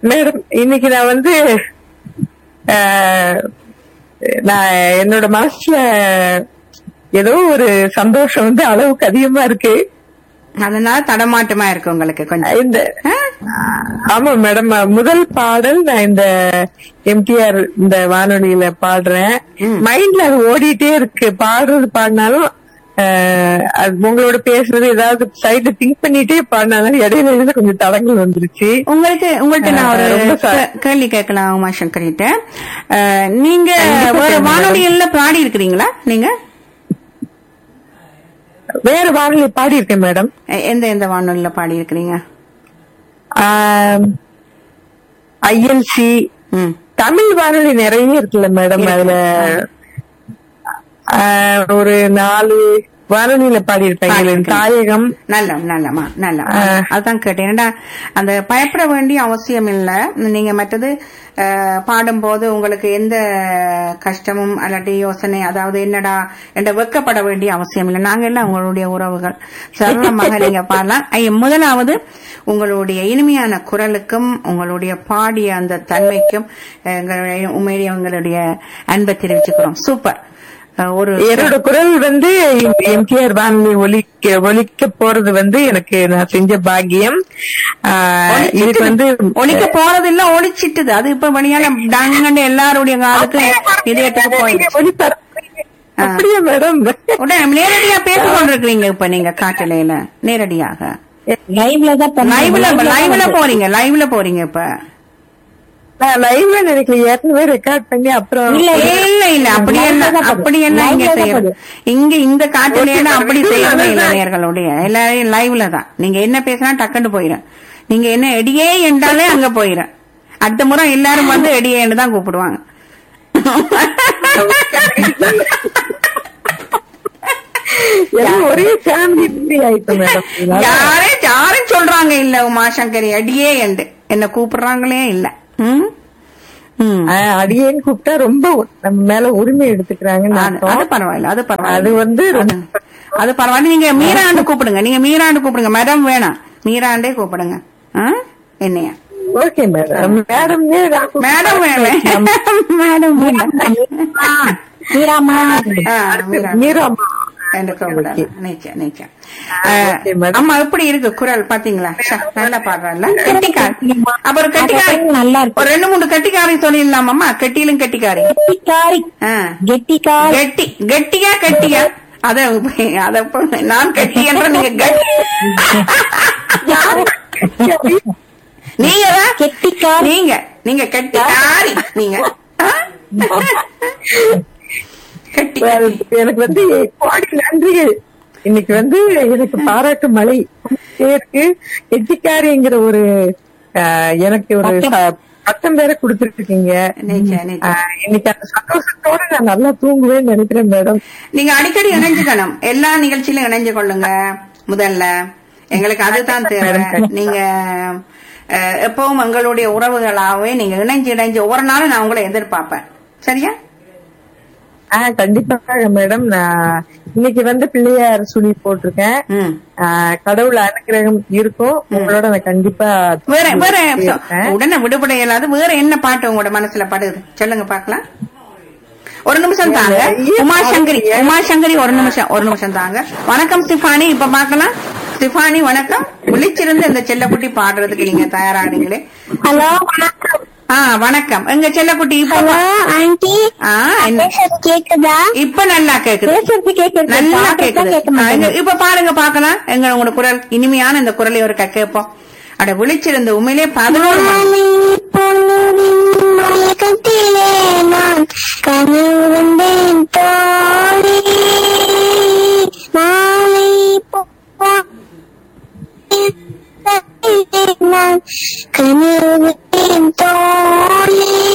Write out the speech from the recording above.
Madam இன்னைக்கு நான் வந்து அஹ், நான் என்னோட மனசுல ஏதோ ஒரு சந்தோஷம் வந்து அளவுக்கு அதிகமா இருக்கு அதனால தடமாட்டமா இருக்கு உங்களுக்கு கொஞ்சம் இந்த ஆ? ஆமா மேடம் முதல் பாடல் நான் இந்த எம்டிஆர் இந்த வானொலியில பாடுறேன் மைண்ட்ல அது ஓடிட்டே இருக்கு பாடுறது பாடினாலும் அஹ், அது உங்களோட பேசுறது ஏதாவது சைட்ல திங்க் பண்ணிட்டே பாடினாலும் இடையில இடையில கொஞ்சம் தடங்கள் வந்துருச்சு உங்களுக்கு உங்கள்ட்ட நான் ஒரு ஆ, ரொம்ப ச- கே- கேள்வி கேட்கலாம் உமாசங்கர் கிட்ட அஹ், நீங்க கண்டிப்பா ஒரு கேளுங்க. வானொலிகள்ல பாடி இருக்கிறீங்களா நீங்க வேற வானொலி பாடி இருக்கேன் மேடம் எ- எந்த எந்த வானொலியில பாடி இருக்கிறீங்க ஐஎல்சி ம் தமிழ் வானொலி நிறைய இருக்குல்ல மேடம் அதுல ஆஹ், ஒரு நாலு வானொலியில பாடி இருப்பேன் எங்களின் தாயகம் நல்ல நல்லமா நல்ல அதான் கேட்டேன் ஏன்னா அந்த பயப்பட வேண்டிய அவசியம் இல்ல நீங்க மற்றது அஹ், பாடும்போது உங்களுக்கு எந்த கஷ்டமும் அல்லாட்டி யோசனை அதாவது என்னடா என்ற வெக்கப்பட வேண்டிய அவசியம் இல்லை நாங்க எல்லாம் உங்களுடைய உறவுகள் சரளமாக நீங்க பாடலாம் ஐய, முதலாவது உங்களுடைய இனிமையான குரலுக்கும் உங்களுடைய பாடிய அந்த தன்மைக்கும் எங்களுடைய உண்மையிலேயே உங்களுடைய அன்பை தெரிவிச்சுக்கிறோம் சூப்பர் அஹ், ஒரு என்னோட குரல் வந்து எம்டிஆர் வானொலி ஒலிக்க ஒலிக்க போறது வந்து எனக்கு நான் செஞ்ச பாக்கியம் ஆஹ், இதுக்கு வந்து ஒழிக்க போறது இல்ல ஒழிச்சிட்டுது அது இப்ப வழியால டங்கன்னு எல்லாருடைய காலத்து இதயத்துக்கு போயிடுச்சு ஒலிபரப்பு- அப்படியா மேடம் உடனே நேரடியா பேசிக் கொண்டிருக்கிறீங்க இப்ப நீங்க காட்டலையில நேரடியாக லைவ்ல தான் பண்ண- லைவ்ல live ல தான் லைவ்ல வந்து- போறீங்க லைவ்ல போறீங்க இப்ப நான் லைவ்ல நினைக்கல ஏற்கனவே ரெக்கார்ட் பண்ணி அப்புறம் இல்ல, இல்ல இல்ல அப்படி என்ன அப்படி என்ன இங்க செய்யறது இங்க இந்த காட்டுல அப்படி செய்யறதே இல்ல நேர்களுடைய எல்லாரையும் லைவ்ல தான் நீங்க என்ன பேசினா டக்குன்னு போயிடும் நீங்க என்ன எடியே என்றாலே அங்க போயிடும் அடுத்த முறை எல்லாரும் வந்து எடியேன்னு தான் கூப்பிடுவாங்க எல்லாம் ஒரே ஃபேமிலி ஆயிட்டு மேடம் யாரே யாரும் சொல்றாங்க இல்ல உமாசங்கரி அடியே என்று என்ன கூப்பிடுறாங்களே இல்ல ம்? ம். ஆஹ் அடியேன்னு கூப்பிட்டா ரொம்ப நம்ம மேல உரிமை எடுத்துக்கிறாங்கன்னு அது- அது அர்த்தம். பரவாயில்ல அது பரவாயில்ல அது வந்து ரொம்ப- அது பரவாயில்ல நீங்க மீராண்டு கூப்பிடுங்க நீங்க மீராண்டு கூப்பிடுங்க மேடம் வேணாம் மீராண்டே கூப்பிடுங்க ஆ? என்னைய ஓகே மேடம் மேடம் மேடம் வேணும் மேடம் வேண்டாம் மீராமா ஆ, மீரா. மீராமா என்று கூப்பிடாது நிச்சயம் நிச்சயம் ஓகே, மேடம். அம்மா எப்படி இருக்கு குரல் பாத்தீங்களா ச்ச, நல்லா பாடுறல கெட்டிக்கார் அப்புறம் கெட்டிக்காரி நல்லா இருக்கு ஒரு ரெண்டு மூணு கெட்டிக்காரி சொல்லிடலாம் அம்மா கெட்டியிலும் கெட்டிக்காரி கெட்டிக்காரி ஆ. கெட்டிக்காரி கெட்டி கெட்டியா கெட்டியா அத அத இப்ப நான் கெட்டி என்ற நீங்க கெட்டி நீங்க தான் கெட்டிக்காரி நீங்க நீங்க கெட்டிக்காரி நீங்க ஆ? கெட்டி எனக்கு வந்து கோடி நன்றிகள் இன்னைக்கு வந்து எனக்கு பாராட்டு மழை வந்துட்டே இருக்கு எட்டிக்காரிங்கிற ஒரு ஆஹ், எனக்கு ஒரு ச- பட்டம் வேற கொடுத்துருக்கீங்க நிச்சயம் நிச்சயம் இன்னைக்கு அந்த சந்தோஷத்தோட நான் நல்லா தூங்குவேன்னு நினைக்கிறேன் மேடம் நீங்க அடிக்கடி இணைஞ்சுக்கணும் எல்லா நிகழ்ச்சியிலும் இணைஞ்சு கொள்ளுங்க முதல்ல எங்களுக்கு அதுதான் தேவை நீங்க அஹ், எப்பவும் எங்களுடைய உறவுகளாவே நீங்க இணைஞ்சு இணைஞ்சு ஒவ்வொரு நாளும் நான் உங்களை எதிர்பார்ப்பேன் சரியா ஆஹ் கண்டிப்பாக மேடம் நான் இன்னைக்கு வந்து பிள்ளையார் சுழி போட்டிருக்கேன் ம் ஆஹ் கடவுள் அனுகிரகம் இருக்கும் உங்களோட நான் கண்டிப்பா வேற வேற இருக்கேன். உடனே விடுபட இயலாது வேற என்ன பாட்டு உங்களோட மனசுல படுது சொல்லுங்க பாக்கலாம் ஒரு நிமிஷம் தாங்க உமாசங்கரி உமாசங்கரி ஒரு நிமிஷம் ஒரு நிமிஷம் தாங்க வணக்கம் ஸ்டிஃபானி இப்ப பாக்கலாம் ஸ்டிஃபானி வணக்கம் விழிச்சிருந்து இந்த செல்லக்குட்டி பாடுறதுக்கு நீங்க தயாரானீங்களே ஹலோ வணக்கம் ஆ வணக்கம் எங்க செல்லக்குட்டி இப்ப ஹலோ ஆண்டி ஆ, என்ன? பேசுறது கேக்குதா இப்ப நல்லா கேக்குது பேசுறது கேக்குது நல்லா பாடுறது கேக்குது கேட்க ஆ, மாட்டேங்குது. எங்க- இப்ப பாருங்க பாக்கலாம் எங்க உங்களோட குரல் இனிமையான இந்த குரலை ஒரு கேட்போம் அட விழிச்சிருந்து உண்மையிலே பதினோரு மணி மாலை பொழுதின் மயக்கத்திலே நான் கனவு கண்டேன் தோழி மாலை பொழுதின் நான் கனவு கண்டேன் தோழி